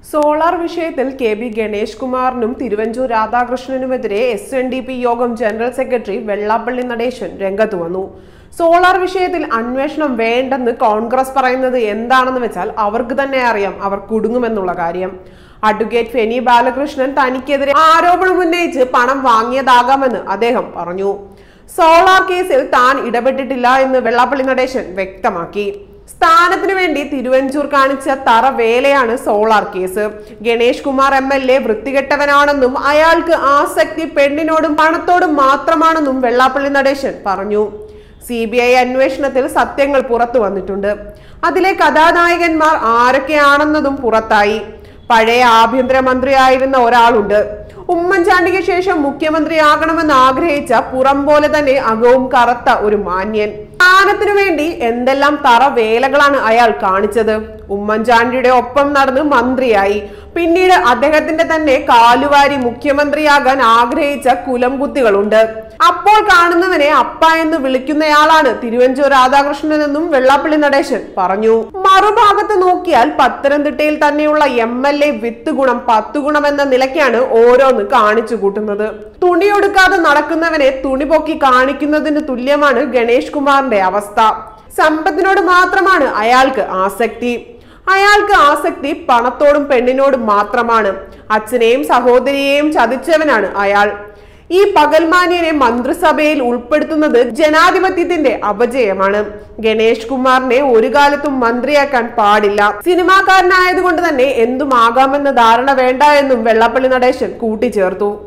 solar വിഷയത്തിൽ K B Ganesh കുമാറിനും തിരുവഞ്ചൂർ രാധാകൃഷ്ണനുമെതിരെ എസ് എൻ ഡി പി യോഗം ജനറൽ സെക്രട്ടറി വെള്ളാപ്പള്ളി നടേശൻ രംഗത്ത് വന്നു സോളാർ വിഷയത്തിൽ അന്വേഷണം വേണ്ടെന്ന് കോൺഗ്രസ് പറയുന്നത് എന്താണെന്ന് വെച്ചാൽ അവർക്ക് തന്നെ അറിയാം അവർ കുടുങ്ങുമെന്നുള്ള കാര്യം അഡ്വക്കേറ്റ് ഫെനി ബാലകൃഷ്ണൻ തനിക്കെതിരെ ആരോപണം ഉന്നയിച്ച് പണം വാങ്ങിയതാകാമെന്ന് അദ്ദേഹം പറഞ്ഞു സോളാർ കേസിൽ താൻ ഇടപെട്ടിട്ടില്ല എന്ന് വെള്ളാപ്പള്ളി നടേശൻ വ്യക്തമാക്കി സ്ഥാനത്തിന് വേണ്ടി തിരുവഞ്ചൂർ കാണിച്ച തറ വേലയാണ് solar case Ganesh Kumar M L A വൃത്തികെട്ടവനാണെന്നും അയാൾക്ക് ആസക്തി പെണ്ണിനോടും പണത്തോടും മാത്രമാണെന്നും വെള്ളാപ്പള്ളി നടേശൻ പറഞ്ഞു സി ബി ഐ അന്വേഷണത്തിൽ സത്യങ്ങൾ പുറത്തു വന്നിട്ടുണ്ട് അതിലെ കഥാനായകന്മാർ ആരൊക്കെയാണെന്നതും പുറത്തായി പഴയ ആഭ്യന്തരമന്ത്രിയായിരുന്ന ഒരാളുണ്ട് ഉമ്മൻചാണ്ടിക്ക് ശേഷം മുഖ്യമന്ത്രിയാകണമെന്ന് ആഗ്രഹിച്ച പുറം പോലെ തന്നെ അകവും കറുത്ത ഒരു മാന്യൻ സ്ഥാനത്തിനു വേണ്ടി എന്തെല്ലാം തറ വേലകളാണ് അയാൾ കാണിച്ചത് ഉമ്മൻചാണ്ടിയുടെ ഒപ്പം നടന്ന് മന്ത്രിയായി പിന്നീട് അദ്ദേഹത്തിന്റെ തന്നെ കാലുവാരി മുഖ്യമന്ത്രിയാകാൻ ആഗ്രഹിച്ച കുലംകുത്തികളുണ്ട് അപ്പോൾ കാണുന്നവനെ അപ്പ എന്ന് വിളിക്കുന്നയാളാണ് തിരുവഞ്ചൂർ രാധാകൃഷ്ണൻ എന്നും വെള്ളാപ്പള്ളി നടേശൻ പറഞ്ഞു മറുഭാഗത്ത് നോക്കിയാൽ പത്തനംതിട്ടയിൽ തന്നെയുള്ള എം എൽ എ വിത്ത് ഗുണം പത്ത് ഗുണം എന്ന നിലയ്ക്കാണ് ഓരോന്ന് കാണിച്ചു കൂട്ടുന്നത് തുണിയൊടുക്കാതെ നടക്കുന്നവനെ തുണി പൊക്കി കാണിക്കുന്നതിന് തുല്യമാണ് ഗണേഷ് കുമാറിന്റെ അവസ്ഥ സമ്പത്തിനോട് മാത്രമാണ് അയാൾക്ക് ആസക്തി അയാൾക്ക് ആസക്തി പണത്തോടും പെണ്ണിനോടും മാത്രമാണ് അച്ഛനെയും സഹോദരിയെയും ചതിച്ചവനാണ് അയാൾ ഈ പകൽമാന്യനെ മന്ത്രിസഭയിൽ ഉൾപ്പെടുത്തുന്നത് ജനാധിപത്യത്തിന്റെ അപജയമാണ് ഗണേഷ് കുമാറിനെ ഒരു കാലത്തും മന്ത്രിയാക്കാൻ പാടില്ല സിനിമാക്കാരനായതുകൊണ്ട് തന്നെ എന്തുമാകാമെന്ന ധാരണ വേണ്ട എന്നും വെള്ളാപ്പള്ളി നടേശൻ കൂട്ടിച്ചേർത്തു